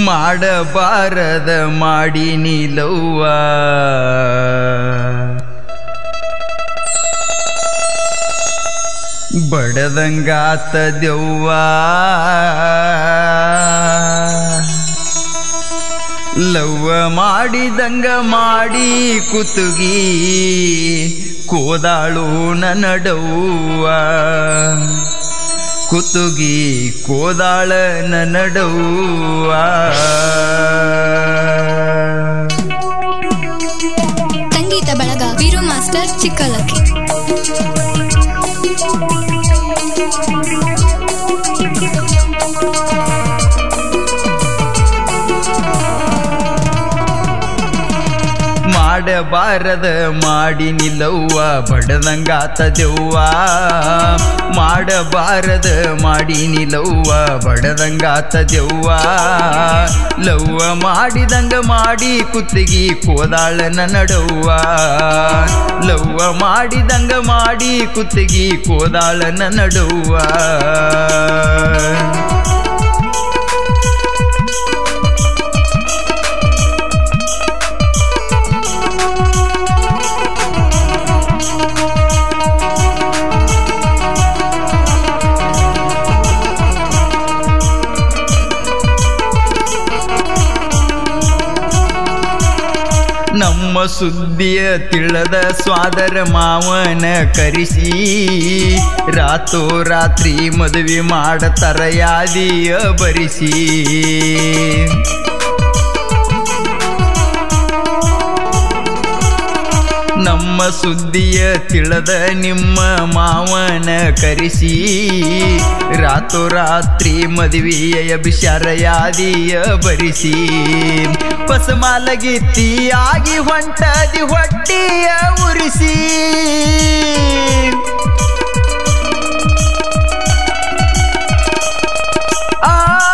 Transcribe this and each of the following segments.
ಮಾಡಬಾರದ ಮಾಡಿ ನಿಲವ್ವ ಬಡದಂಗಾತ ದೆವ್ವ ಲವ್ವ ಮಾಡಿದಂಗ ಮಾಡಿ ಕುತುಗಿ ಕೋದಾಳು ನಡವ್ವ ಕುತುಗಿ ಕೋದಾಳ ನಡವ್ವ ಸಂಗೀತ ಬಳಗ ವೀರು ಮಾಸ್ಟರ್ ಚಿಕ್ಕಲಕ್ಕಿ ಮಾಡಬಾರದ ಮಾಡಿ ನಿಲ್ಲವ್ವ ಬಡದಂಗಾತ ದೆವ್ವ ಮಾಡಬಾರದ ಮಾಡಿ ನಿಲ್ಲವ್ವ ಬಡದಂಗಾತ ದೆವ್ವ ಲವ್ವ ಮಾಡಿದಂಗ ಮಾಡಿ ಕುತ್ತಿಗಿ ಕೋದಾಳನ ನಡವ್ವ ಲವ್ವ ಮಾಡಿದಂಗ ಮಾಡಿ ಕುತ್ತಿಗಿ ಕೋದಾಳನ ನಡವ್ವ ನಮ್ಮ ಸುದ್ದಿಯ ತಿಳದ ಸ್ವಾದರ ಮಾವನ ಕರಿಸಿ ರಾತೋ ರಾತ್ರಿ ಮದುವೆ ಮಾಡತರ ಯಾದಿಯ ಬರಿಸಿ ನಮ್ಮ ಸುದ್ದಿಯ ತಿಳದ ನಿಮ್ಮ ಮಾವನ ಕರಿಸಿ ರಾತೋ ರಾತ್ರಿ ಮದುವೆಯ ಬಿಷಾರ ಯಾದಿಯ ಬರಿಸಿ ಪಸಮಾಲಗಿತ್ತಿ ಆಗಿ ಹೊಂಟದಿ ಹೊಟ್ಟಿಯ ಉರಿಸಿ ಆ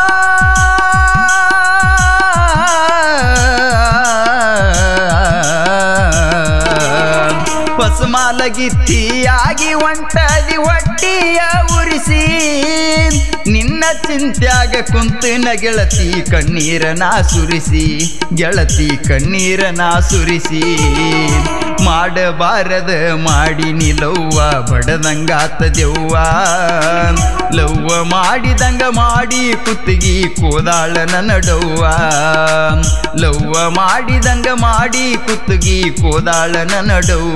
ಪಸಮಾಲಗಿತ್ತಿಯಾಗಿ ಒಂಟದಿ ಹೊಟ್ಟಿಯ ಉರಿಸಿ ನಿನ್ನ ಚಿಂತ್ಯಾಗ ಕುಂತಿನ ಗೆಳತಿ ಕಣ್ಣೀರನ ಸುರಿಸಿ ಗೆಳತಿ ಕಣ್ಣೀರನ ಸುರಿಸಿ ಮಾಡಬಾರದ ಮಾಡಿ ನಿಲವ್ವ ಬಡದಂಗಾತ ದೆವ್ವ ಲವ್ವ ಮಾಡಿದಂಗ ಮಾಡಿ ಕುತ್ತಿಗಿ ಕೋದಾಳನ ನಡವ್ವ ಲವ್ವ ಮಾಡಿದಂಗ ಮಾಡಿ ಕುತ್ತಿಗಿ ಕೋದಾಳನ ನಡವ್ವ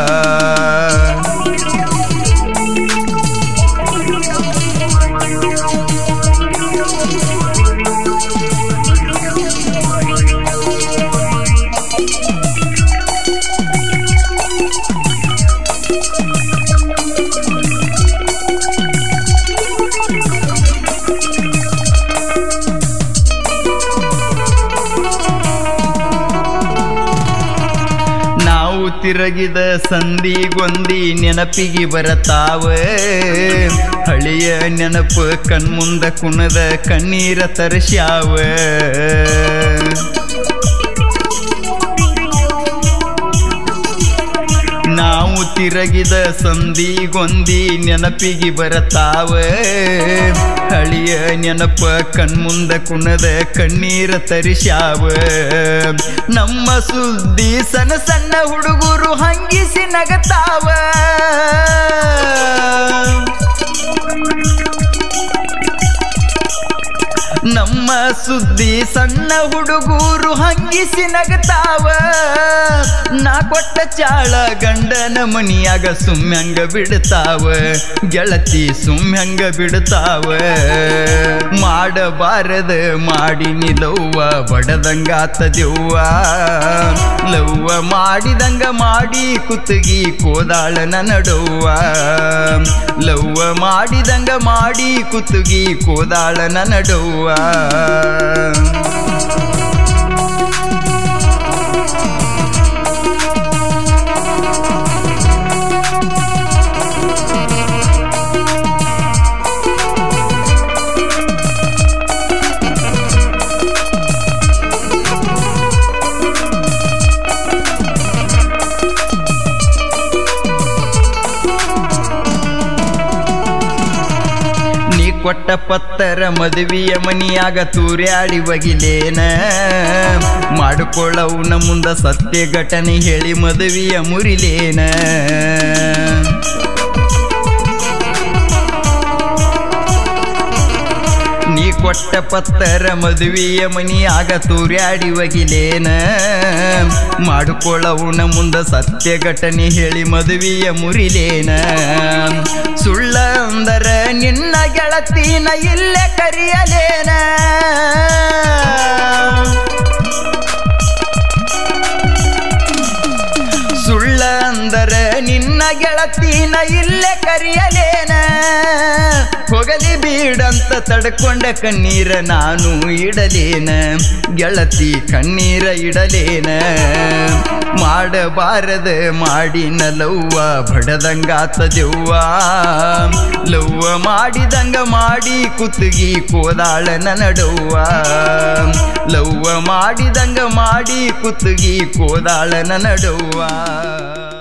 ನಾವು ತಿರುಗಿದ ಸಂದಿಗೊಂದಿ ನೆನಪಿಗೆ ಬರತಾವ ಹಳೆಯ ನೆನಪು ಕಣ್ಮುಂದ ಕುಣದ ಕಣ್ಣೀರ ತರಸ್ಯಾವ ನಾವು ತಿರುಗಿದ ಸಂದಿಗೊಂದಿ ನೆನಪಿಗೆ ಬರತಾವ ಹಳಿಯ ನೆನಪ ಕಣ್ಮುಂದ ಕುಣದ ಕಣ್ಣೀರ ತರಿಸ್ಯಾವ ನಮ್ಮ ಸುದ್ದಿ ಸಣ್ಣ ಸಣ್ಣ ಹುಡುಗರು ಹಂಗಿಸಿ ನಗತಾವ ನಮ್ಮ ಸುದ್ದಿ ಸಣ್ಣ ಹುಡುಗರು ಹಂಗಿಸಿ ನಗತಾವ ನಾ ಕೊಟ್ಟ ಚಾಳ ಗಂಡನ ಮನಿಯಾಗ ಸುಮ್ಯಂಗ ಬಿಡ್ತಾವ ಗೆಳತಿ ಸುಮ್ಯಂಗ ಬಿಡ್ತಾವ ಮಾಡಬಾರದ ಮಾಡಿ ನಿಲವ್ವ ಬಡದಂಗಾತ ದೆವ್ವ ಲವ್ವ ಮಾಡಿದಂಗ ಮಾಡಿ ಕುತ್ತಿಗಿ ಕೋದಾಳನ ನಡವ್ವ ಲವ್ವ ಮಾಡಿದಂಗ ಮಾಡಿ ಕುತ್ತಿಗಿ ಕೋದಾಳನ ನಡವ್ವ ನೀ ಕೊಟ್ಟ ಪತ್ತರ ಮದುವೆಯ ಮನಿಯಾಗ ತೂರ್ಯಾಡಿ ಒಗಿಲೇನ ಮಾಡಿಕೊಳ್ಳವುನ ಮುಂದ ಸತ್ಯ ಘಟನೆ ಹೇಳಿ ಮದುವೆಯ ಮುರಿಲೇನ ನೀ ಕೊಟ್ಟ ಪತ್ತರ ಮದುವೆಯ ಮನಿಯಾಗ ತೂರ್ಯಾಡಿ ಒಗಿಲೇನ ಮಾಡಿಕೊಳ್ಳವುನ ಮುಂದ ಸತ್ಯ ಘಟನೆ ಹೇಳಿ ಮದುವೆಯ ಮುರಿಲೇನ ಸುಳ್ಳ ಅಂದರ ನಿನ್ನ ಗೆಳತಿನ ಇಲ್ಲೇ ಕರಿಯಲೇನ ಸುಳ್ಳ ಅಂದರ ನಿನ್ನ ಗೆಳತಿನ ಇಲ್ಲೇ ಕರಿಯಲೇನ ಹೋಗಲಿ ಬೀಡಂತ ತಡ್ಕೊಂಡ ಕಣ್ಣೀರ ನಾನು ಇಡಲೇನ ಗೆಳತಿ ಕಣ್ಣೀರ ಇಡಲೇನ ಮಾಡಬಾರದ ಮಾಡಿನ ಲವ್ವ ಬಡದಂಗಾತ ದೆವ್ವ ಲವ್ವ ಮಾಡಿದಂಗ ಮಾಡಿ ಕುತ್ತಿಗಿ ಕೋದಾಳ ನಡವ್ವ ಲವ್ವ ಮಾಡಿದಂಗ ಮಾಡಿ ಕುತ್ತಿಗಿ ಕೋದಾಳ ನಡವ್ವ